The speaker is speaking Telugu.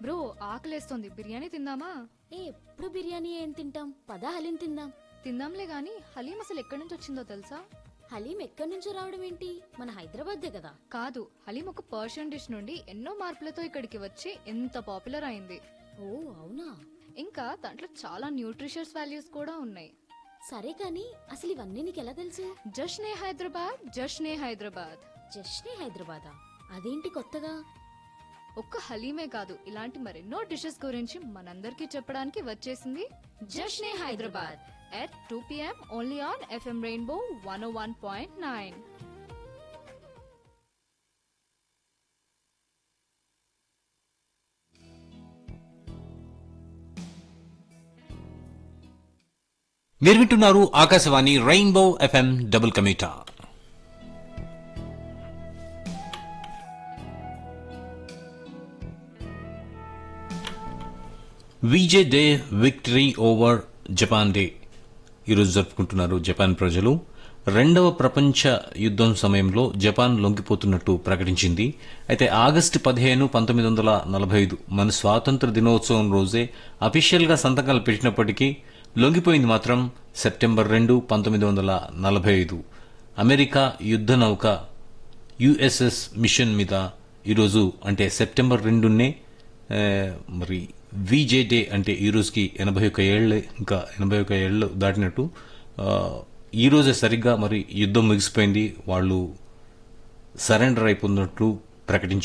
బ్రో ఆకలేస్తోంది బిర్యానీ తిందామా ఏ ఎప్పుడు బిర్యానీ ఏం తింటాం పదా హలీం తిందాం తిందాంలే గాని హలీం అసలు ఎక్కడి నుంచి వచ్చిందో తెలుసా హలీం ఎక్కడి నుంచో రావడం ఏంటి మన హైదరాబాద్దే కదా కాదు హలీం ఒక పర్షియన్ డిష్ నుండి ఎన్నో మార్పులతో ఇక్కడికి వచ్చి ఎంత పాపులర్ అయింది ఓ అవునా ఇంకా దాంట్లో చాలా న్యూట్రిషియస్ వాల్యూస్ కూడా ఉన్నాయి సరే కానీ అసలు ఇవన్నీ నీకు ఎలా తెలుసు జష్నే హైదరాబాద్ జష్నే హైదరాబాద్ జస్ట్నే హైదరాబాదా అదేంటి కొత్తగా ఒక్క హలీమే కాదు ఇలాంటి మరెన్నో డిషెస్ గురించి మనందరికీ చెప్పడానికి వచ్చేసింది Jashne Hyderabad at two PM only on FM rainbow one one point nine మీరు వింటున్నారు ఆకాశవాణి రెయిన్బో ఎఫ్ఎం డబుల్ కమీటా VJ day victory over Japan day ఈరోజు జరుపుకుంటున్నారు జపాన్ ప్రజలు రెండవ ప్రపంచ యుద్ధం సమయంలో జపాన్ లొంగిపోతున్నట్టు ప్రకటించింది అయితే ఆగస్టు పదిహేను పంతొమ్మిది వందల నలభై ఐదు మన స్వాతంత్ర దినోత్సవం రోజే అఫీషియల్గా సంతకాలు పెట్టినప్పటికీ లొంగిపోయింది మాత్రం సెప్టెంబర్ రెండు పంతొమ్మిది వందల నలభై ఐదు అమెరికా యుద్ధ నౌక యుఎస్ఎస్ మిషన్ మీద ఈరోజు అంటే సెప్టెంబర్ రెండునే ఆ, మరి విజే డే అంటే ఈ రోజుకి ఎనభై ఒక ఏళ్ళు ఇంకా ఎనభై ఒక ఏళ్ళు దాటినట్టు ఆ, ఈ రోజే సరిగ్గా మరి యుద్ధం ముగిసిపోయింది వాళ్ళు సరెండర్ అయిపోతున్నట్లు ప్రకటించారు